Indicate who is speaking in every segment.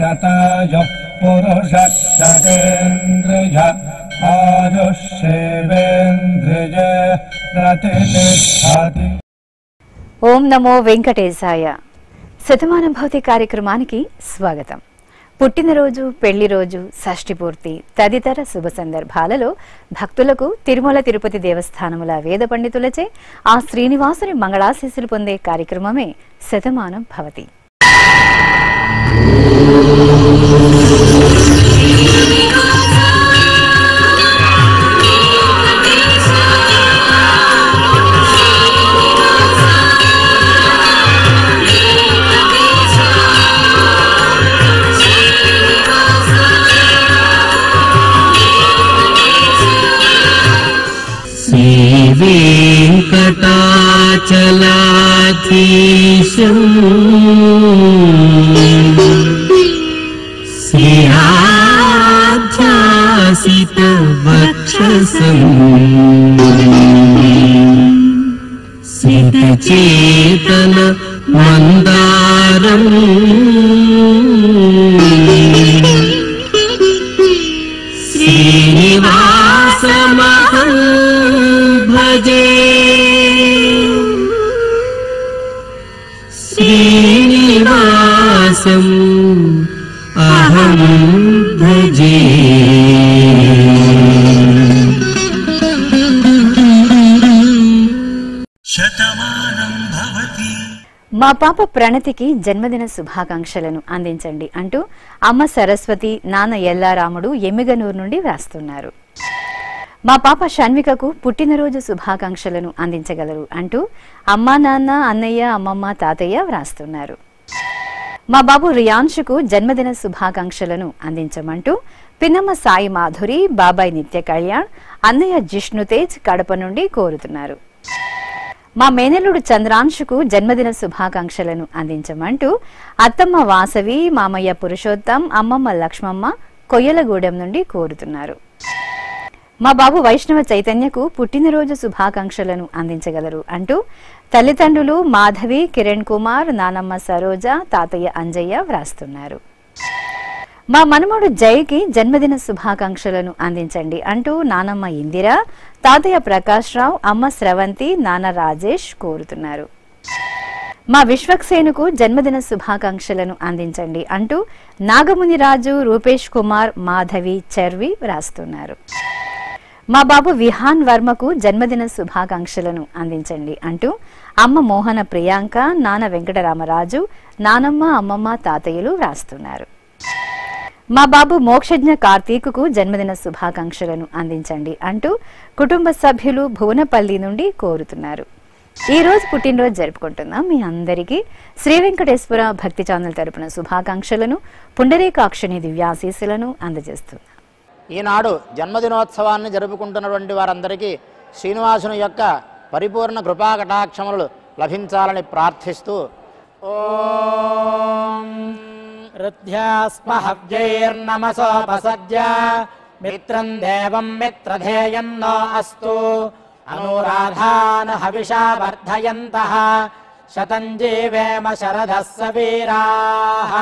Speaker 1: शताय पुरुष शतेन्द्रिय आयुष्येवेन्द्रिय प्रतिष्ठति
Speaker 2: ఓం నమో వెంకటేశాయ శతమానం భౌతి కార్యక్రమానికి స్వాగతం పుట్టినరోజు పెళ్లి రోజు షష్ఠి పూర్తి తదితర శుభ సందర్భాలలో భక్తులకు తిరుమల తిరుపతి దేవస్థానముల వేద పండితులచే ఆ శ్రీనివాసుని మంగళాశీస్సులు పొందే కార్యక్రమమే శతమానం భవతి
Speaker 3: श्रीवेङ्कटाचलाधीशम् श्रियासितवक्षसम् सितचेतन मन्दारम् श्रीनिवासमहं भजे श्रीनिवासम् अहं भजे शतमानं भवति
Speaker 2: మా పాప ప్రణతికి జన్మదిన శుభాకాంక్షలను అందించండి అంటూ అమ్మ సరస్వతి నాన్న ఎల్లారాముడు ఎమ్మిగనూరు నుండి వ్రాస్తున్నారు మా పాప షణ్వికకు పుట్టినరోజు శుభాకాంక్షలను అందించగలరు అంటూ అమ్మా నాన్న అన్నయ్య అమ్మమ్మ తాతయ్య వ్రాస్తున్నారు మా బాబు రియాన్షుకు జన్మదిన శుభాకాంక్షలను అందించమంటూ పిన్నమ్మ సాయి మాధురి బాబాయ్ నిత్య కళ్యాణ్ అన్నయ్య జిష్ణుతేజ్ కడప నుండి కోరుతున్నారు మా మేనల్లుడు చంద్రాంశుకు జన్మదిన శుభాకాంక్షలను అందించమంటూ అత్తమ్మ వాసవి మామయ్య పురుషోత్తం అమ్మమ్మ లక్ష్మమ్మ కొయ్యలగూడెం నుండి కోరుతున్నారు మా బాబు వైష్ణవ చైతన్యకు పుట్టినరోజు శుభాకాంక్షలను అందించగలరు అంటూ తల్లిదండ్రులు మాధవి కిరణ్ కుమార్ నానమ్మ సరోజ తాతయ్య అంజయ్య వ్రాస్తున్నారు మా మనమడు జైకి జన్మదిన శుభాకాంక్షలను అందించండి అంటూ నానమ్మ ఇందిర తాతయ్య ప్రకాష్ రావు అమ్మ స్రవంతి నాన్న రాజేష్ కోరుతున్నారు మా విశ్వక్సేనుకు జన్మదిన శుభాకాంక్షలను అందించండి అంటూ నాగముని రాజు రూపేష్ కుమార్ మాధవి చర్వి వ్రాస్తున్నారు మా బాబు విహాన్ వర్మకు జన్మదిన శుభాకాంక్షలను అందించండి అంటూ అమ్మ మోహన ప్రియాంక నాన్న వెంకటరామరాజు నానమ్మ అమ్మమ్మ తాతయ్యలు వ్రాస్తున్నారు మా బాబు మోక్షజ్ఞ కార్తీకుకు జన్మదిన శుభాకాంక్షలను అందించండి అంటూ కుటుంబ సభ్యులు భువనపల్లి నుండి కోరుతున్నారు ఈ రోజు పుట్టినరోజు జరుపుకుంటున్నాం మీ అందరికీ శ్రీ వెంకటేశ్వర భక్తి ఛానల్ తరపున శుభాకాంక్షలను పుండరీకాక్షిణి దివ్యాశీస్సులను అందజేస్తున్నాం
Speaker 4: ఈనాడు జన్మదినోత్సవాన్ని జరుపుకుంటున్నటువంటి వారందరికీ శ్రీనివాసుని యొక్క పరిపూర్ణ కృపా కటాక్షములు లభించాలని ప్రార్థిస్తూ ఓం హృద్యాస్మహవ్యైర్నమసోపసజ్య మిత్రం దేవం మిత్రధేయన్నో అస్తు అనురాధాన్ హవిషా వర్ధయంతః శతం జీవేమ శరదः సవీరాः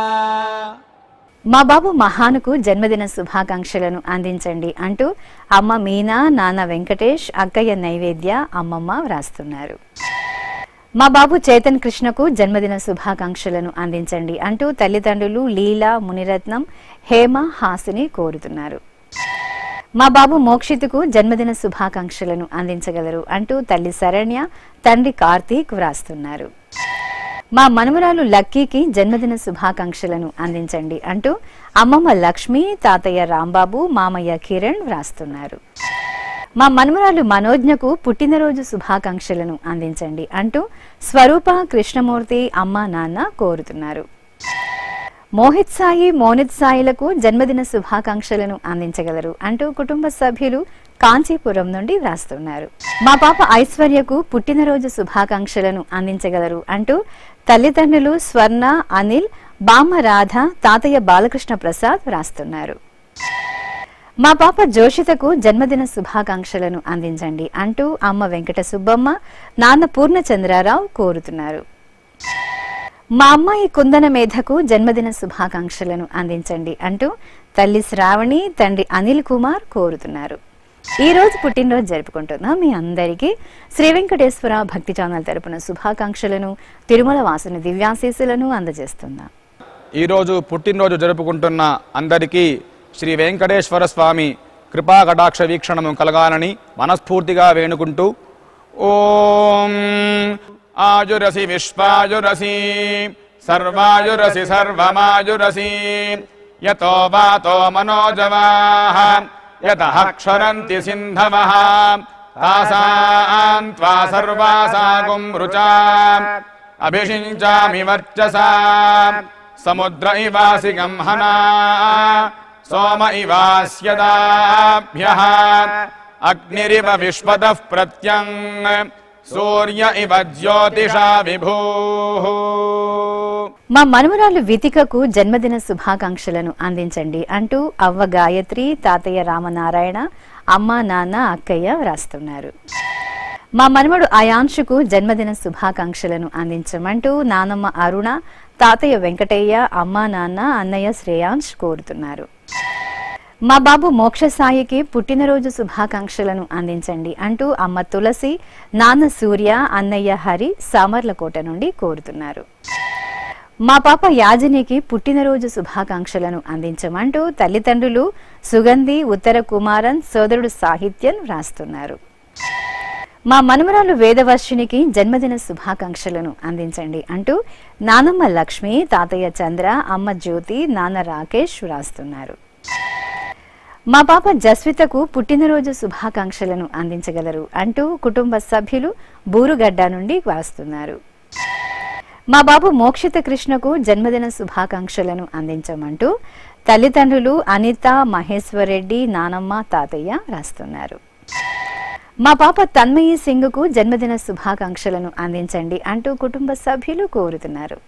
Speaker 2: మా బాబు మహానుకు జన్మదిన శుభాకాంక్షలను అందించండి అంటూ అమ్మ మీనా నాన్న వెంకటేష్ అక్కయ్య నైవేద్య అమ్మమ్మ వ్రాస్తున్నారు మా బాబు చేతన్ కృష్ణకు జన్మదిన శుభాకాంక్షలను అందించండి అంటూ తల్లిదండ్రులు లీలా మునిరత్నం హేమ హాసిని కోరుతున్నారు మా బాబు మోక్షిత్కు జన్మదిన శుభాకాంక్షలను అందించగలరు అంటూ తల్లి శరణ్య తండ్రి కార్తీక్ వ్రాస్తున్నారు మా మనుమరాలు లక్కీకి జన్మదిన శుభాకాంక్షలను అందించండి అంటూ అమ్మమ్మ లక్ష్మి తాతయ్య రాంబాబు మామయ్య కిరణ్ వ్రాస్తున్నారు మా మనుమరాలు మనోజ్ఞకు పుట్టినరోజు శుభాకాంక్షలను అందించండి అంటూ స్వరూప కృష్ణమూర్తి అమ్మ నాన్న కోరుతున్నారు మోహిత్ సాయి మోనిత్ సాయిలకు జన్మదిన శుభాకాంక్షలను అందించగలరు అంటూ కుటుంబ సభ్యులు కాంచీపురం నుండి వ్రాస్తున్నారు మా పాప ఐశ్వర్యకు పుట్టినరోజు శుభాకాంక్షలను అందించగలరు అంటూ తల్లిదండ్రులు స్వర్ణ అనిల్ బామ్మ రాధ తాతయ్య బాలకృష్ణ ప్రసాద్ వ్రాస్తున్నారు మా పాప జోషితకు జన్మదిన శుభాకాంక్షలను అందించండి అంటూ అమ్మ వెంకట సుబ్బమ్మ నాన్న పూర్ణచంద్రారావు కోరుతున్నారు మా అమ్మాయి కుందన మేధకు జన్మదిన శుభాకాంక్షలను అందించండి అంటూ తల్లి శ్రావణి తండ్రి అనిల్ కుమార్ కోరుతున్నారు ఈ రోజు పుట్టినరోజు జరుపుకుంటున్న మీ అందరికీ శ్రీ వెంకటేశ్వర భక్తి ఛానల్ తరపున శుభాకాంక్షలను తిరుమల వాసుని దివ్యాశీస్సులను అందజేస్తున్నాం
Speaker 5: ఈరోజు పుట్టినరోజు జరుపుకుంటున్న అందరికీ శ్రీ వెంకటేశ్వర స్వామి కృపా కటాక్ష వీక్షణము కలగాలని మనస్ఫూర్తిగా వేణుకుంటూ ఓం ఆయురసి విశ్వాయురసి సర్వాయురసి సర్వమాయురసి యతో వాతో మనోజవాః యతః క్షరంతి సింధవః తాసాం త్వా సర్వాసాగుం రుచా అభిషించామి వర్చసా సముద్ర ఇవాసి గంహనా సోమ ఇవాస్యదాభ్య అగ్నిరివ విశ్వతః ప్రత్యంగ్ సూర్య ఇవ జ్యోతిషా విభూ
Speaker 2: మా మనుమరాలు వితికకు జన్మదిన శుభాకాంక్షలను అందించండి అంటూ అవ్వ గాయత్రి తాతయ్య రామనారాయణ అమ్మ నాన్న అక్కయ్య వ్రాస్తున్నారు మా మనవడు అయాంశుకు జన్మదిన శుభాకాంక్షలను అందించమంటూ నానమ్మ అరుణ తాతయ్య వెంకటయ్య అమ్మ నాన్న అన్నయ్య శ్రేయాంశ్ కోరుతున్నారు మా బాబు మోక్ష సాయికి పుట్టినరోజు శుభాకాంక్షలను అందించండి అంటూ అమ్మ తులసి నాన్న సూర్య అన్నయ్య హరి సామర్లకోట నుండి కోరుతున్నారు మా పాప యాజినికి పుట్టినరోజు శుభాకాంక్షలను అందించమంటూ తల్లిదండ్రులు సుగంధి ఉత్తర కుమారన్ సోదరుడు సాహిత్యన్ వ్రాస్తున్నారు మా మనుమరాలు వేదవర్షినికి జన్మదిన శుభాకాంక్షలను అందించండి అంటూ నానమ్మ లక్ష్మి తాతయ్య చంద్ర అమ్మ జ్యోతి నాన్న రాకేష్ వ్రాస్తున్నారు మా పాప జస్వితకు పుట్టినరోజు శుభాకాంక్షలను అందించగలరు అంటూ కుటుంబ సభ్యులు బూరుగడ్డ నుండి వ్రాస్తున్నారు మా బాబు మోక్షిత కృష్ణకు జన్మదిన శుభాకాంక్షలను అందించమంటూ తల్లిదండ్రులు అనిత మహేశ్వర్ రెడ్డి నానమ్మ తాతయ్య రాస్తున్నారు మా పాప తన్మయి సింగ్కు జన్మదిన శుభాకాంక్షలను అందించండి అంటూ కుటుంబ సభ్యులు కోరుతున్నారు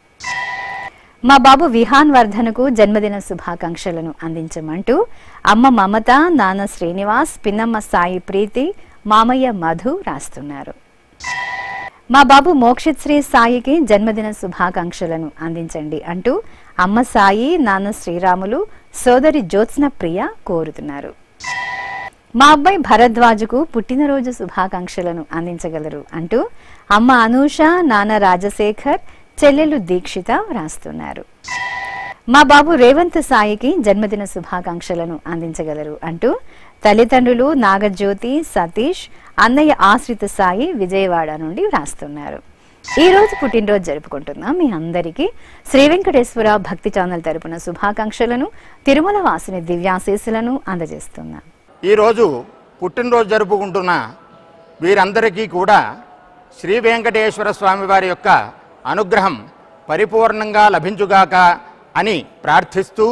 Speaker 2: మా బాబు విహాన్ వర్ధనకు జన్మదిన శుభాకాంక్షలను అందించమంటూ అమ్మ మమత నాన్న శ్రీనివాస్ పిన్నమ్మ సాయి ప్రీతి మామయ్య మధు రాస్తున్నారు మా బాబు మోక్షిత్ శ్రీ సాయికి జన్మదిన శుభాకాంక్షలను అందించండి అంటూ అమ్మ సాయి నాన్న శ్రీరాములు సోదరి జ్యోత్స్న ప్రియ కోరుతున్నారు మా అబ్బాయి భరద్వాజుకు పుట్టినరోజు శుభాకాంక్షలను అందించగలరు అంటూ అమ్మ అనూష నాన్న రాజశేఖర్ చెల్లెలు దీక్షిత రాస్తున్నారు మా బాబు రేవంత్ సాయికి జన్మదిన శుభాకాంక్షలను అందించగలరు అంటూ తల్లిదండ్రులు నాగజ్యోతి సతీష్ అన్నయ్య ఆశ్రిత సాయి విజయవాడ నుండి వ్రాస్తున్నారు ఈ రోజు పుట్టినరోజు జరుపుకుంటున్న మీ అందరికీ శ్రీ వెంకటేశ్వర భక్తి ఛానల్ తరపున శుభాకాంక్షలను తిరుమల వాసిని దివ్యాశీస్సులను అందజేస్తున్నాం
Speaker 6: ఈరోజు పుట్టినరోజు జరుపుకుంటున్న వీరందరికీ కూడా శ్రీ వెంకటేశ్వర స్వామి వారి యొక్క అనుగ్రహం పరిపూర్ణంగా లభించుగాక అని ప్రార్థిస్తూ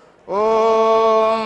Speaker 6: ఓం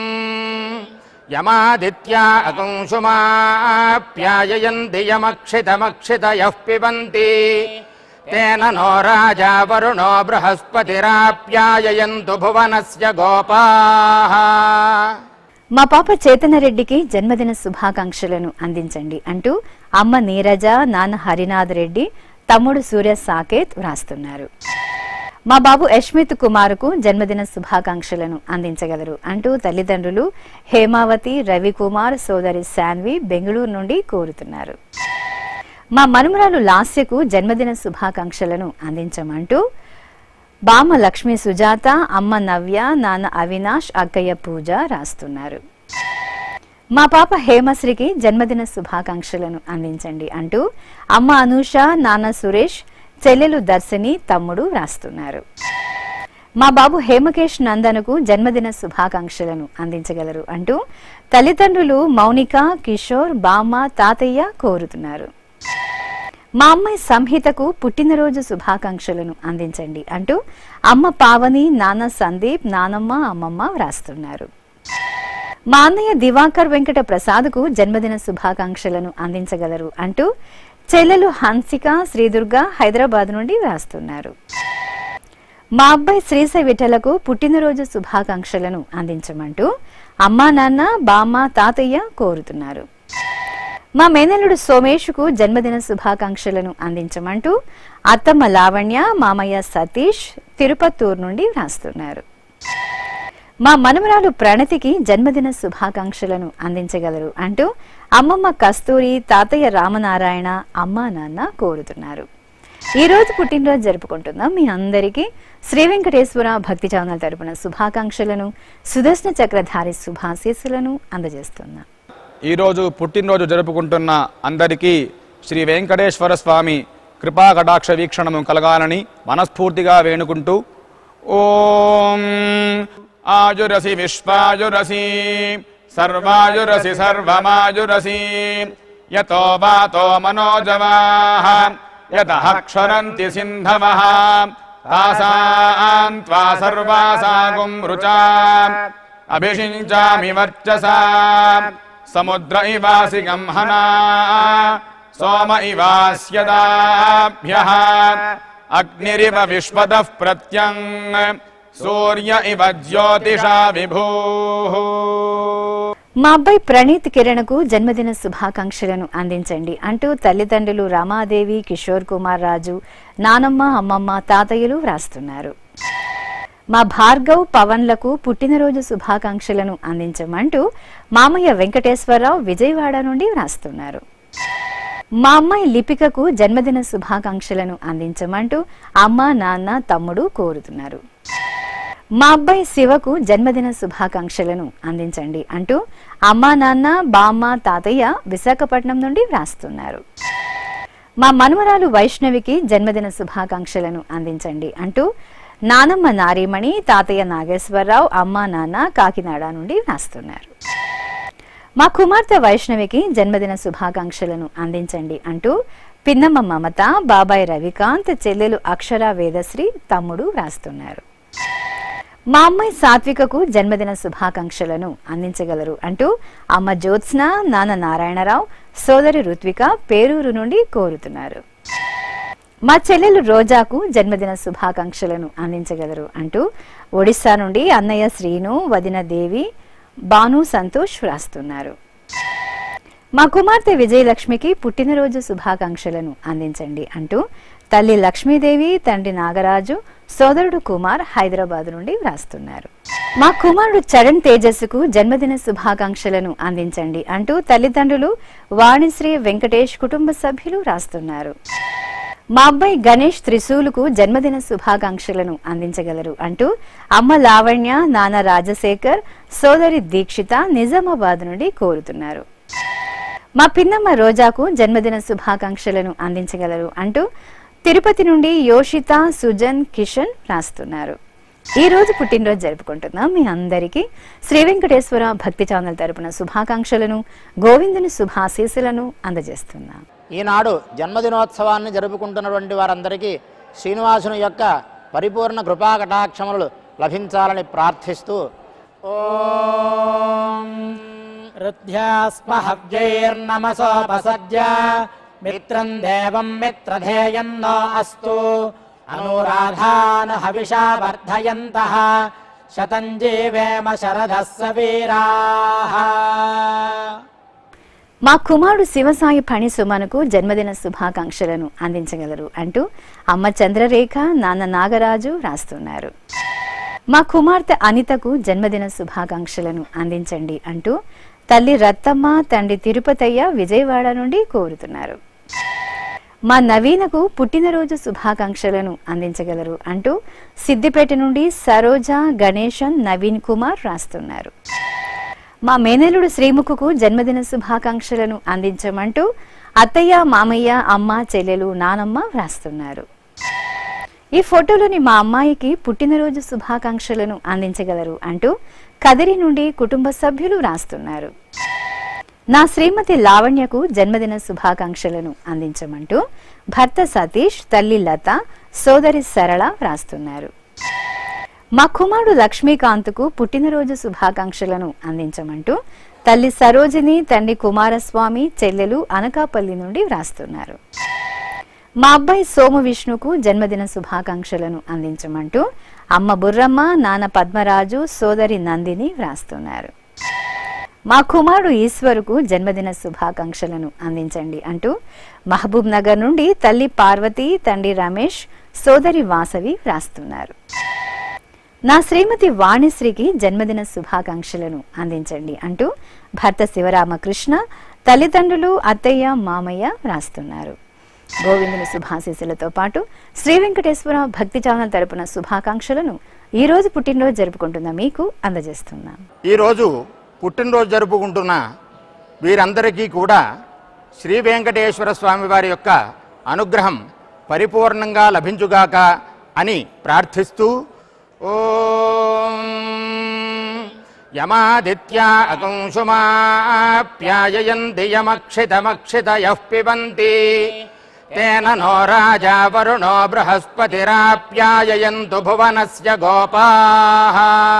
Speaker 6: యమాదిత్యా అకంశుమాప్యాయయంతి యమక్షితమక్షితయః పిబంతి తేన నో రాజా వరుణో బృహస్పతిరాప్యాయయంతు భువనస్య గోపాః
Speaker 2: మా పాప చేతనరెడ్డికి జన్మదిన శుభాకాంక్షలను అందించండి అంటూ అమ్మ నీరజ నాన్న హరినాథ్ రెడ్డి తమ్ముడు సూర్య సాకేత్ వ్రాస్తున్నారు మా బాబు యష్మిత్ కుమార్కు జన్మదిన శుభాకాంక్షలను అందించగలరు అంటూ తల్లిదండ్రులు హేమావతి రవికుమార్ సోదరి శాన్వి బెంగళూరు నుండి కోరుతున్నారు మా మనుమరాలు లాస్యకు జన్మదిన శుభాకాంక్షలను అందించమంటూ బామ్మ లక్ష్మి సుజాత అమ్మ నవ్య నాన్న అవినాష్ అక్కయ్య పూజ రాస్తున్నారు మా పాప హేమశ్రీకి జన్మదిన శుభాకాంక్షలను అందించండి అంటూ అమ్మ అనూష నాన్న సురేష్ చెల్లెలు దర్శిని తమ్ముడు రాస్తున్నారు మా బాబు హేమకేష్ నందనకు జన్మదిన శుభాకాంక్షలను అందించగలరు అంటూ తల్లిదండ్రులు మౌనిక కిషోర్ బామ్మ తాతయ్య కోరుతున్నారు మా అమ్మాయి సంహితకు పుట్టినరోజు శుభాకాంక్షలను అందించండి అంటూ అమ్మ పావని నాన్న సందీప్ నానమ్మ అమ్మమ్మ వ్రాస్తున్నారు మా అన్నయ్య దివాకర్ వెంకట ప్రసాద్కు జన్మదిన శుభాకాంక్షలను అందించగలరు అంటూ చెల్లెలు హన్సిక శ్రీదుర్గ హైదరాబాద్ నుండి వ్రాస్తున్నారు మా అబ్బాయి శ్రీశ విఠలకు పుట్టినరోజు శుభాకాంక్షలను అందించమంటూ అమ్మా నాన్న బామ్మ తాతయ్య కోరుతున్నారు మా మేనల్లుడు సోమేషుకు జన్మదిన శుభాకాంక్షలను అందించమంటూ అత్తమ్మ లావణ్య మామయ్య సతీష్ తిరుపత్తూరు నుండి వ్రాస్తున్నారు మా మనమరాలు ప్రణతికి జన్మదిన శుభాకాంక్షలను అందించగలరు అంటూ అమ్మమ్మ కస్తూరి తాతయ్య రామనారాయణ అమ్మా నాన్న కోరుతున్నారు ఈ రోజు పుట్టినరోజు జరుపుకుంటున్న మీ అందరికీ శ్రీ వెంకటేశ్వర భక్తి ఛానల్ తరపున శుభాకాంక్షలను సుదర్శన చక్రధారి శుభాశీస్సులను అందజేస్తున్నా
Speaker 5: ఈరోజు పుట్టినరోజు జరుపుకుంటున్న అందరికీ శ్రీ వెంకటేశ్వర స్వామి కృపా కటాక్ష వీక్షణము కలగాలని మనస్ఫూర్తిగా వేణుకుంటూ ఓం ఆయురసి విశ్వాయురసి సర్వాయురసి సర్వమాయురసి యతో వాతో మనోజవాః యతః క్షరంతి సింధవః తాసాం త్వా సర్వాసాగుం రుచా అభిషించామి వర్చసా సముద్ర ఇవాసి గంహనా సోమ ఇవాస్యదాభ్య అగ్నిరివ విశ్వద ప్రత్యం సూర్య ఇవ జ్యోతిషా విభూ
Speaker 2: మా అబ్బాయి ప్రణీత్ కిరణ్కు జన్మదిన శుభాకాంక్షలను అందించండి అంటూ తల్లిదండ్రులు రమాదేవి కిషోర్ కుమార్ రాజు నానమ్మ అమ్మమ్మ తాతయ్యలు వ్రాస్తున్నారు మా భార్గవ్ పవన్లకు పుట్టినరోజు శుభాకాంక్షలను అందించమంటూ మామయ్య వెంకటేశ్వరరావు విజయవాడ నుండి వ్రాస్తున్నారు మా అమ్మాయి లిపికకు జన్మదిన శుభాకాంక్షలను అందించమంటూ అమ్మ నాన్న తమ్ముడు కోరుతున్నారు మా అబ్బాయి శివకు జన్మదిన శుభాకాంక్షలను అందించండి అంటూ అమ్మా నాన్న బామ్మ తాతయ్య విశాఖపట్నం నుండి వ్రాస్తున్నారు మా మనుమరాలు వైష్ణవికి జన్మదిన శుభాకాంక్షలను అందించండి అంటూ నానమ్మ నారీమణి తాతయ్య నాగేశ్వరరావు అమ్మా నాన్న కాకినాడ నుండి వ్రాస్తున్నారు మా కుమార్తె వైష్ణవికి జన్మదిన శుభాకాంక్షలను అందించండి అంటూ పిన్నమ్మ మమత బాబాయ్ రవికాంత్ చెల్లెలు అక్షర వేదశ్రీ తమ్ముడు వ్రాస్తున్నారు మా అమ్మాయి సాత్వికకు జన్మదిన శుభాకాంక్షలను అందించగలరు అంటూ అమ్మ జ్యోత్స్న నాన్న నారాయణరావు సోదరి రుత్విక పేరూరు నుండి కోరుతున్నారు మా చెల్లెలు రోజాకు జన్మదిన శుభాకాంక్షలను అందించగలరు అంటూ ఒడిశా నుండి అన్నయ్య శ్రీను వదిన దేవి బాను సంతోష్ వ్రాస్తున్నారు మా కుమార్తె విజయలక్ష్మికి పుట్టినరోజు శుభాకాంక్షలను అందించండి అంటూ తల్లి లక్ష్మీదేవి తండ్రి నాగరాజు సోదరుడు కుమార్ హైదరాబాద్ నుండి వ్రాస్తున్నారు మా కుమారుడు చరణ్ తేజస్సుకు జన్మదిన శుభాకాంక్షలను అందించండి అంటూ తల్లిదండ్రులు వాణిశ్రీ వెంకటేష్ కుటుంబ సభ్యులు వ్రాస్తున్నారు మా అబ్బాయి గణేష్ త్రిశూలుకు జన్మదిన శుభాకాంక్షలను అందించగలరు అంటూ అమ్మ లావణ్య నాన్న రాజశేఖర్ సోదరి దీక్షిత నిజామాబాద్ నుండి కోరుతున్నారు మా పిన్నమ్మ రోజాకు జన్మదిన శుభాకాంక్షలను అందించగలరు అంటూ తిరుపతి నుండి యోషిత సుజన్ కిషన్ రాస్తున్నారు ఈ రోజు పుట్టినరోజు జరుపుకుంటున్నాం మీ అందరికీ శ్రీ వెంకటేశ్వర భక్తి ఛానల్ తరపున శుభాకాంక్షలను గోవిందుని శుభాశీస్సులను అందజేస్తున్నాం
Speaker 4: ఈనాడు జన్మదినోత్సవాన్ని జరుపుకుంటున్నటువంటి వారందరికీ శ్రీనివాసుని యొక్క పరిపూర్ణ కృపా కటాక్షములు లభించాలని ప్రార్థిస్తూ ఓం రుధ్యాస్మ హవ్యైర్నమసోపసజ్య మిత్రం దేవం మిత్రధేయన్నో అస్తు అనురాధాన్ హవిషా వర్ధయంతః శతం జీవేమ శరదः సవీరాः
Speaker 2: మా కుమారుడు శివసాయి పణి సుమనుకు జన్మదిన శుభాకాంక్షలను అందించగలరు అంటూ అమ్మ చంద్రరేఖ నాన్న నాగరాజు రాస్తున్నారు మా కుమార్తె అనితకు జన్మదిన శుభాకాంక్షలను అందించండి అంటూ తల్లి రత్తమ్మ తండ్రి తిరుపతయ్య విజయవాడ నుండి కోరుతున్నారు మా నవీనకు పుట్టినరోజు శుభాకాంక్షలను అందించగలరు అంటూ సిద్దిపేట నుండి సరోజ గణేశన్ నవీన్ కుమార్ రాస్తున్నారు మా మేనలుడు శ్రీముఖుకు జన్మదిన శుభాకాంక్షలను అందించమంటూ అత్తయ్య మామయ్య అమ్మ చెల్లెలు నానమ్మ వ్రాస్తున్నారు ఈ ఫోటోలోని మా అమ్మాయికి పుట్టినరోజు శుభాకాంక్షలను అందించగలరు అంటూ కదిరి నుండి కుటుంబ సభ్యులు రాస్తున్నారు నా శ్రీమతి లావణ్యకు జన్మదిన శుభాకాంక్షలను అందించమంటూ భర్త సతీష్ తల్లి లత సోదరి సరళ వ్రాస్తున్నారు మా కుమారుడు లక్ష్మీకాంత్కు పుట్టినరోజు శుభాకాంక్షలను అందించమంటూ తల్లి సరోజిని తండ్రి కుమారస్వామి చెల్లెలు అనకాపల్లి నుండి వ్రాస్తున్నారు మా అబ్బాయి సోమ విష్ణుకు జన్మదిన శుభాకాంక్షలను అందించమంటూ అమ్మ బుర్రమ్మ నాన్న పద్మరాజు సోదరి నందిని వ్రాస్తున్నారు మా కుమారుడు ఈశ్వరుకు జన్మదిన శుభాకాంక్షలను అందించండి అంటూ మహబూబ్ నగర్ నుండి తల్లి పార్వతి తండ్రి రమేష్ సోదరి వాసవి వ్రాస్తున్నారు నా శ్రీమతి వాణిశ్రీకి జన్మదిన శుభాకాంక్షలను అందించండి అంటూ భర్త శివరామకృష్ణ తల్లిదండ్రులు అత్తయ్య మామయ్య వ్రాస్తున్నారు గోవిందుని శుభాశీస్సులతో పాటు శ్రీ వెంకటేశ్వర భక్తి ఛానల్ తరపున శుభాకాంక్షలను ఈ రోజు పుట్టినరోజు జరుపుకుంటున్న మీకు అందజేస్తున్నాం
Speaker 6: ఈరోజు పుట్టినరోజు జరుపుకుంటున్న వీరందరికీ కూడా శ్రీ వెంకటేశ్వర స్వామి వారి యొక్క అనుగ్రహం పరిపూర్ణంగా లభించుగాక అని ప్రార్థిస్తూ ఓం యమాదిత్యా అకంశుమాప్యాయయంతి యమక్షితమక్షితయః పిబంతి తేన నో రాజా వరుణో బృహస్పతిరాప్యాయయంతు భువనస్య గోపాః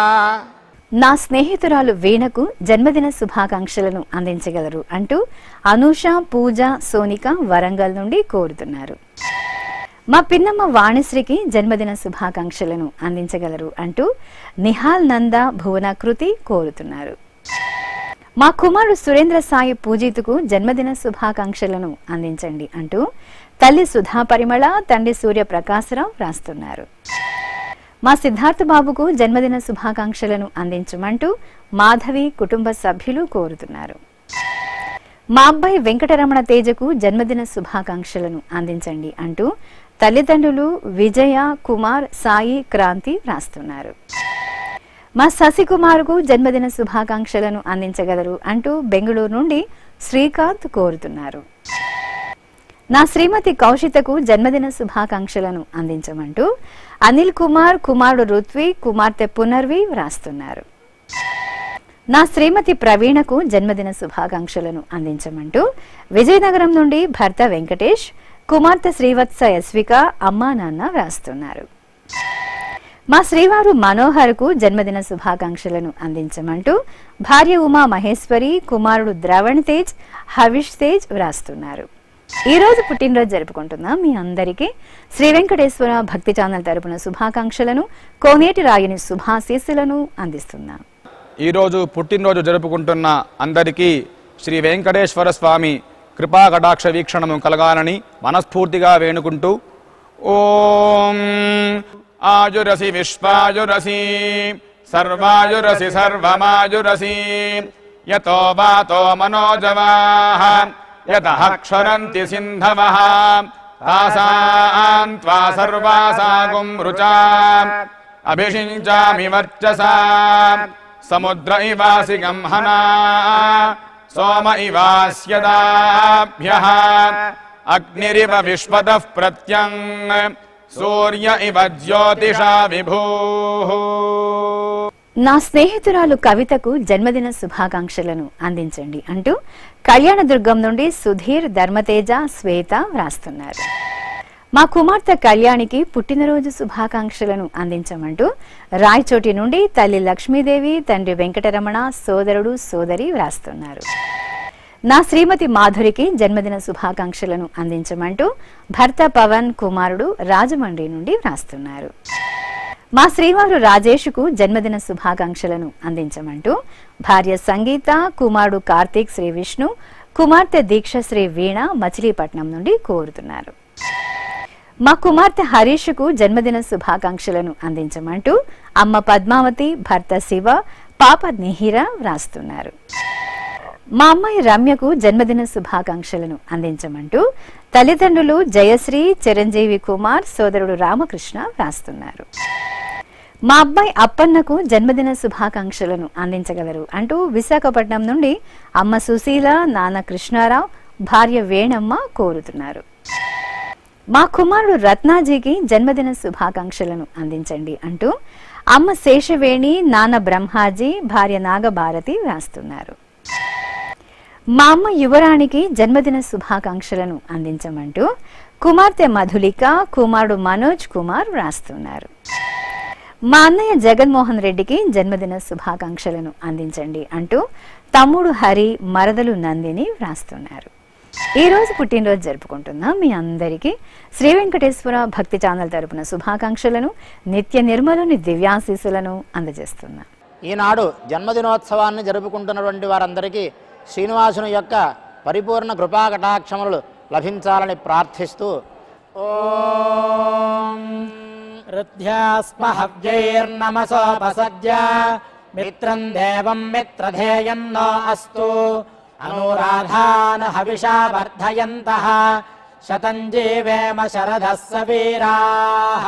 Speaker 2: నా స్నేహితురాలు వీణకు జన్మదిన శుభాకాంక్షలను అందించగలరు అంటూ అనూష పూజ సోనిక వరంగల్ నుండి కోరుతున్నారు మా పిన్నమ్మ వాణిశ్రీకి జన్మదిన శుభాకాంక్షలను అందించగలరు అంటూ నిహాల్ నంద భువనకృతి కోరుతున్నారు మా కుమారుడు సురేంద్ర సాయి పూజితుకు జన్మదిన శుభాకాంక్షలను అందించండి అంటూ తల్లి సుధా పరిమళ తండ్రి సూర్య ప్రకాశరావు రాస్తున్నారు మా సిద్ధార్థ బాబుకు జన్మదిన శుభాకాంక్షలను అందించమంటూ మాధవి కుటుంబ సభ్యులు కోరుతున్నారు మా అబ్బాయి వెంకటరమణ తేజకు జన్మదిన శుభాకాంక్షలను అందించండి అంటూ తల్లిదండ్రులు విజయ కుమార్ సాయి క్రాంతి రాస్తున్నారు మా శశికుమార్కు జన్మదిన శుభాకాంక్షలను అందించగలరు అంటూ బెంగళూరు నుండి శ్రీకాంత్ కోరుతున్నారు నా శ్రీమతి కౌశితకు జన్మదిన శుభాకాంక్షలను అందించమంటూ అనిల్ కుమార్ కుమారుడు రుత్వి కుమార్తె పునర్వి వ్రాస్తున్నారు నా శ్రీమతి ప్రవీణకు జన్మదిన శుభాకాంక్షలను అందించమంటూ విజయనగరం నుండి భర్త వెంకటేష్ కుమార్తె శ్రీవత్స యస్విక అమ్మా నాన్న వ్రాస్తున్నారు మా శ్రీవారు మనోహర్కు జన్మదిన శుభాకాంక్షలను అందించమంటూ భార్య ఉమా మహేశ్వరి కుమారుడు ద్రవణ్ తేజ్ హవిష్ తేజ్ వ్రాస్తున్నారు ఈ రోజు పుట్టినరోజు జరుపుకుంటున్నాం మీ అందరికీ శ్రీ వెంకటేశ్వర భక్తి ఛానల్ తరపున శుభాకాంక్షలను కోనేటి రాయని శుభాశీస్సులను అందిస్తున్నాం
Speaker 5: ఈరోజు పుట్టినరోజు జరుపుకుంటున్న అందరికీ శ్రీ వెంకటేశ్వర స్వామి కృపా కటాక్ష వీక్షణము కలగాలని మనస్ఫూర్తిగా వేణుకుంటూ ఓం ఆయురసి విశ్వాయురసి సర్వాయురసి సర్వమాయురసి యతో వాతో మనోజవాః యతః క్షరంతి సింధవః తాసాం త్వా సర్వాసాగుం రుచా అభిషించామి వర్చసా సముద్ర ఇవాసి గంహనా సోమ ఇవాస్యదాభ్య అగ్నిరివ విశ్వతః ప్రత్యం సూర్య ఇవ జ్యోతిషా విభూ
Speaker 2: నా స్నేహితురాలు కవితకు జన్మదిన శుభాకాంక్షలను అందించండి అంటూ కళ్యాణదుర్గం నుండి సుధీర్ ధర్మతేజ శ్వేత వ్రాస్తున్నారు మా కుమార్తె కళ్యాణికి పుట్టినరోజు శుభాకాంక్షలను అందించమంటూ రాయచోటి నుండి తల్లి లక్ష్మీదేవి తండ్రి వెంకటరమణ సోదరుడు సోదరి వ్రాస్తున్నారు నా శ్రీమతి మాధురికి జన్మదిన శుభాకాంక్షలను అందించమంటూ భర్త పవన్ కుమారుడు రాజమండ్రి నుండి వ్రాస్తున్నారు మా శ్రీవారు రాజేష్కు జన్మదిన శుభాకాంక్షలను అందించమంటూ భార్య సంగీత కుమారుడు కార్తీక్ శ్రీ విష్ణు కుమార్తె దీక్ష శ్రీ వీణ మచిలీపట్నం నుండి కోరుతున్నారు మా కుమార్తె హరీష్కు జన్మదిన శుభాకాంక్షలను అందించమంటూ అమ్మ పద్మావతి భర్త శివ పాప నిహిర వ్రాస్తున్నారు మా అమ్మాయి రమ్యకు జన్మదిన శుభాకాంక్షలను అందించమంటూ తల్లిదండ్రులు జయశ్రీ చిరంజీవి కుమార్ సోదరుడు రామకృష్ణ వ్రాస్తున్నారు మా అబ్బాయి అప్పన్నకు జన్మదిన శుభాకాంక్షలను అందించగలరు అంటూ విశాఖపట్నం నుండి అమ్మ సుశీల నాన్న కృష్ణారావు భార్య వేణమ్మ కోరుతున్నారు మా కుమారుడు రత్నాజీకి జన్మదిన శుభాకాంక్షలను అందించండి అంటూ అమ్మ శేషవేణి నాన్న బ్రహ్మాజీ భార్య నాగభారతి వ్రాస్తున్నారు మా అమ్మ యువరాణికి జన్మదిన శుభాకాంక్షలను అందించమంటూ కుమార్తె మధులిక కుమారుడు మనోజ్ కుమార్ వ్రాస్తున్నారు మా అన్నయ్య జగన్మోహన్ రెడ్డికి జన్మదిన శుభాకాంక్షలను అందించండి అంటూ తమ్ముడు హరి మరదలు నందిని వ్రాస్తున్నారు ఈ రోజు పుట్టినరోజు జరుపుకుంటున్నాం మీ అందరికీ శ్రీ వెంకటేశ్వర భక్తి ఛానల్ తరపున శుభాకాంక్షలను నిత్య నిర్మలుని దివ్యాశీసులను అందజేస్తున్నాం
Speaker 4: ఈనాడు జన్మదినోత్సవాన్ని జరుపుకుంటున్నటువంటి వారందరికీ శ్రీనివాసుని యొక్క పరిపూర్ణ కృపా కటాక్షములు లభించాలని ప్రార్థిస్తూ ఓం రుధ్యాస్మ హవ్యైర్నమసోపసద్య మిత్రం దేవం మిత్రధేయం నో అస్తు అనురాధాన్ హవిషా వర్ధయంతః శతం జీవేమ శరదः సవీరాः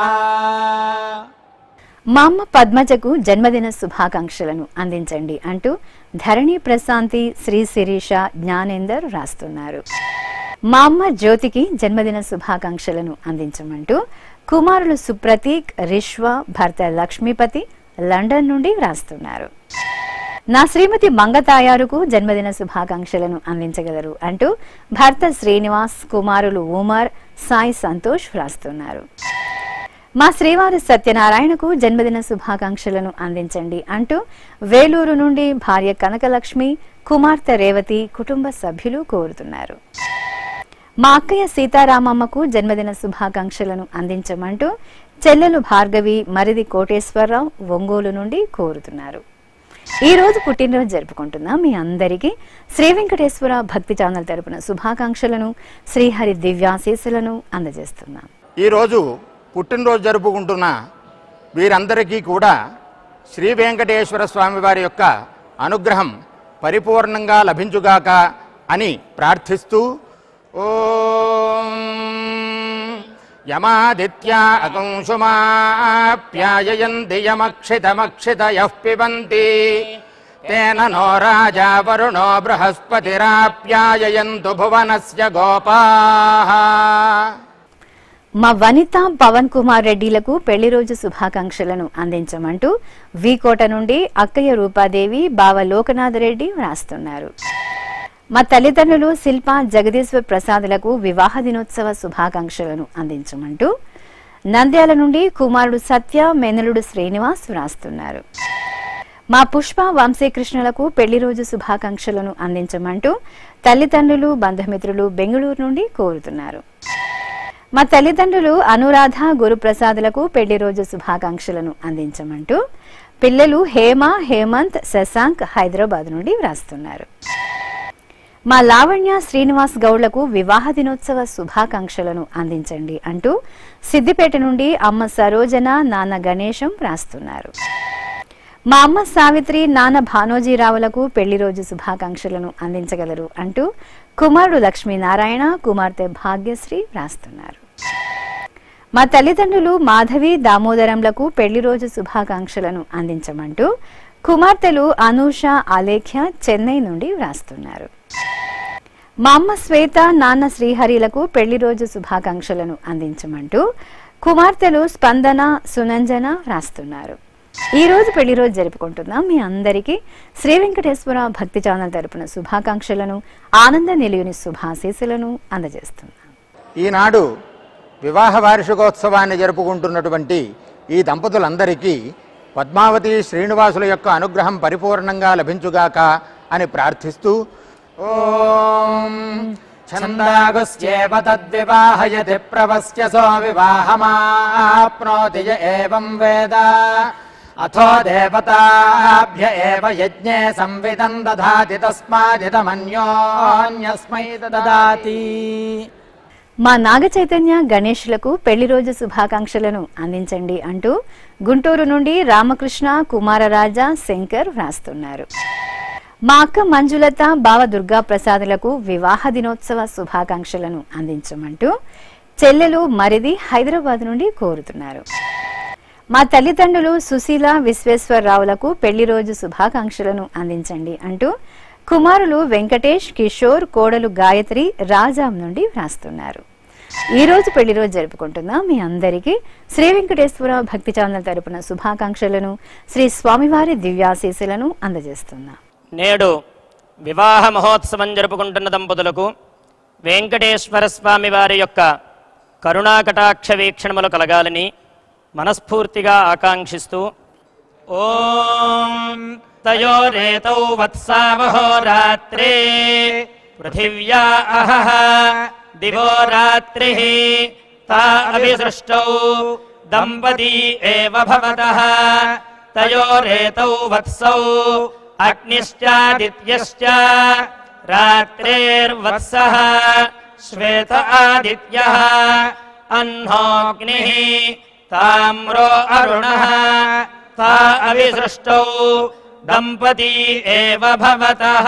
Speaker 2: మా అమ్మ పద్మజకు జన్మదిన శుభాకాంక్షలను అందించండి అంటూ ధరణి ప్రశాంతి శ్రీ శిరీష జ్ఞానేందర్ రాస్తున్నారు మా అమ్మ జ్యోతికి జన్మదిన శుభాకాంక్షలను అందించమంటూ కుమారులు సుప్రతీక్ రిష్వ భర్త లక్ష్మీపతి లండన్ నుండి రాస్తున్నారు నా శ్రీమతి మంగతాయారుకు జన్మదిన శుభాకాంక్షలను అందించగలరు అంటూ భర్త శ్రీనివాస్ కుమారులు ఉమర్ సాయి సంతోష్ వ్రాస్తున్నారు మా శ్రీవారి సత్యనారాయణకు జన్మదిన శుభాకాంక్షలను అందించండి అంటూ వేలూరు నుండి భార్య కనకలక్ష్మి కుమార్తె రేవతి కుటుంబ సభ్యులు కోరుతున్నారు మా అక్కయ్య సీతారామమ్మకు జన్మదిన శుభాకాంక్షలను అందించమంటూ చెల్లెలు భార్గవి మరిది కోటేశ్వరరావు ఒంగోలు నుండి కోరుతున్నారు ఈ రోజు పుట్టినరోజు జరుపుకుంటున్న మీ అందరికీ శ్రీ వెంకటేశ్వర భక్తి ఛానల్ తరపున శుభాకాంక్షలను శ్రీహరి దివ్యాశీస్సులను అందజేస్తున్నాం
Speaker 6: ఈరోజు పుట్టినరోజు జరుపుకుంటున్న వీరందరికీ కూడా శ్రీ వెంకటేశ్వర స్వామి వారి యొక్క అనుగ్రహం పరిపూర్ణంగా లభించుగాక అని ప్రార్థిస్తూ ఓం యమాదిత్యా అకంశుమాప్యాయయంతి యమక్షితమక్షితయః పిబంతి తేన నో రాజా వరుణో బృహస్పతిరాప్యాయయంతు భువనస్య గోపాః
Speaker 2: మా వనిత పవన్ కుమార్ రెడ్డిలకు పెళ్లి రోజు శుభాకాంక్షలను అందించమంటూ వీకోట నుండి అక్కయ్య రూపాదేవి బావ లోకనాథ్ రెడ్డి వ్రాస్తున్నారు మా తల్లిదండ్రులు శిల్ప జగదీశ్వర్ ప్రసాదులకు వివాహ దినోత్సవ శుభాకాంక్షలను అందించమంటూ నంద్యాల నుండి కుమారుడు సత్య మెనలుడు శ్రీనివాస్ వ్రాస్తున్నారు మా పుష్ప వంశీకృష్ణులకు పెళ్లి రోజు శుభాకాంక్షలను అందించమంటూ తల్లిదండ్రులు బంధుమిత్రులు బెంగళూరు నుండి కోరుతున్నారు మా తల్లిదండ్రులు అనురాధ గురుప్రసాదులకు పెళ్లి రోజు శుభాకాంక్షలను అందించమంటూ పిల్లలు హేమ హేమంత్ శశాంక్ హైదరాబాద్ నుండి వ్రాస్తున్నారు మా లావణ్య శ్రీనివాస్ గౌడ్లకు వివాహ దినోత్సవ శుభాకాంక్షలను అందించండి అంటూ సిద్దిపేట నుండి అమ్మ సరోజన నాన్న గణేశం వ్రాస్తున్నారు మా అమ్మ సావిత్రి నాన్న భానోజీరావులకు పెళ్లి రోజు శుభాకాంక్షలను అందించగలరు అంటూ కుమారుడు లక్ష్మీనారాయణ కుమార్తె భాగ్యశ్రీ వ్రాస్తున్నారు మా తల్లిదండ్రులు మాధవి దామోదరంలకు పెళ్లి రోజు శుభాకాంక్షలను అందించమంటూ కుమార్తెలు అనూష అలేఖ్య చెన్నై నుండి వ్రాస్తున్నారు మా అమ్మ శ్వేత నాన్న శ్రీహరిలకు పెళ్లి రోజు శుభాకాంక్షలను అందించమంటూ కుమార్తెలు స్పందన సునంజన వ్రాస్తున్నారు ఈ రోజు పెళ్లి రోజు జరుపుకుంటున్నాం మీ అందరికీ శ్రీ వెంకటేశ్వర భక్తి ఛానల్ తరపున శుభాకాంక్షలను ఆనంద నిలయుని శుభాశీస్సులను అందజేస్తున్నాం
Speaker 6: ఈనాడు వివాహ వార్షికోత్సవాన్ని జరుపుకుంటున్నటువంటి ఈ దంపతులందరికీ పద్మావతి శ్రీనివాసుల యొక్క అనుగ్రహం పరిపూర్ణంగా లభించుగాక అని ప్రార్థిస్తూ ఓం
Speaker 4: छन्दागुस्येव तद्विवाहयति प्रवस्यसो विवाहमाप्नोति य एवं वेद अथो देवताभ्य एव यज्ञे संविदम् दधाति तस्मादिदमन्योन्यस्मै ददाति
Speaker 2: మా నాగ చైతన్య గణేష్లకు పెళ్లి రోజు శుభాకాంక్షలను అందించండి అంటూ గుంటూరు నుండి రామకృష్ణ కుమారరాజా శంకర్ వ్రాస్తున్నారు మా అక్క మంజులత బావ దుర్గా ప్రసాదులకు వివాహ దినోత్సవ శుభాకాంక్షలను అందించమంటూ చెల్లెలు మరిది హైదరాబాద్ నుండి కోరుతున్నారు మా తల్లిదండ్రులు సుశీల విశ్వేశ్వరరావులకు పెళ్లి రోజు శుభాకాంక్షలను అందించండి అంటూ కుమారులు వెంకటేష్ కిషోర్ కోడలు గాయత్రి రాజాం నుండి వ్రాస్తున్నారు ఈ రోజు పెళ్లి రోజు జరుపుకుంటున్న మీ అందరికీ శ్రీ వెంకటేశ్వర భక్తి ఛానల్ తరపున శుభాకాంక్షలను శ్రీ స్వామివారి దివ్యాశీసులను అందజేస్తున్నా
Speaker 7: నేడు వివాహ మహోత్సవం జరుపుకుంటున్న దంపతులకు వెంకటేశ్వర స్వామి వారి యొక్క కరుణాకటాక్ష వీక్షణములు కలగాలని మనస్ఫూర్తిగా ఆకాంక్షిస్తూ ఓం తయోరేతౌ వత్సావహో రాత్రే పృథివ్యా అహః దివో రాత్రిః తా అభిసృష్టౌ దంపతీ ఏవ భవతః तयोरेतौ वत्सौ अग्निश्चादित्यश्च रात्रेर्वत्सः श्वेत आदित्यः अह्नोऽग्निः ताम्रो अरुणः ता अविसृष्टौ దంపతి ఏవ భవతః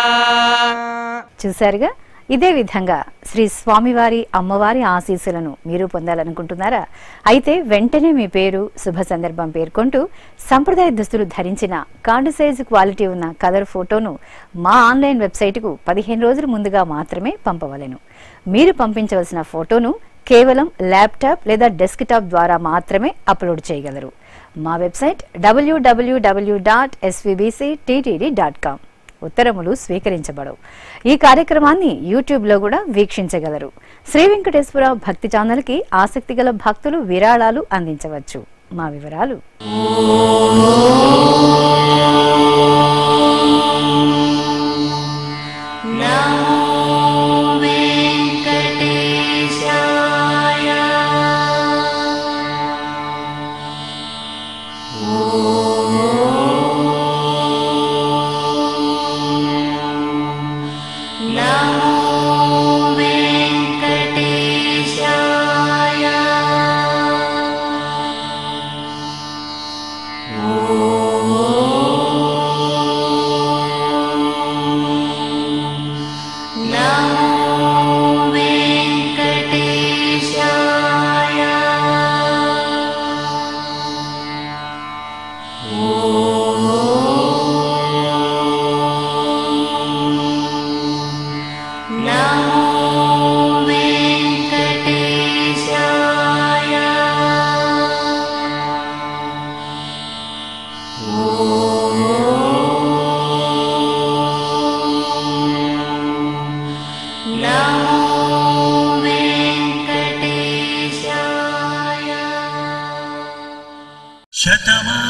Speaker 2: చూశారుగా ఇదే విధంగా శ్రీ స్వామివారి అమ్మవారి ఆశీస్సులను మీరు పొందాలనుకుంటున్నారా అయితే వెంటనే మీ పేరు శుభ సందర్భం పేర్కొంటూ సంప్రదాయ దుస్తులు ధరించిన కార్డు సైజు క్వాలిటీ ఉన్న కలర్ ఫోటోను మా ఆన్లైన్ వెబ్సైటుకు పదిహేను రోజుల ముందుగా మాత్రమే పంపవలెను మీరు పంపించవలసిన ఫోటోను కేవలం ల్యాప్టాప్ లేదా డెస్క్టాప్ ద్వారా మాత్రమే అప్లోడ్ చేయగలరు మా వెబ్సైట్ డబ్ల్యూడబ్ల్యూడబ్ల్యూ డాట్ ఎస్వీబీసీ డాట్ కామ్ ఉత్తరములు స్వీకరించబడవు ఈ కార్యక్రమాన్ని యూట్యూబ్లో కూడా వీక్షించగలరు శ్రీ వెంకటేశ్వర భక్తి ఛానల్కి ఆసక్తి గల భక్తులు విరాళాలు అందించవచ్చు మా వివరాలు
Speaker 3: శతమా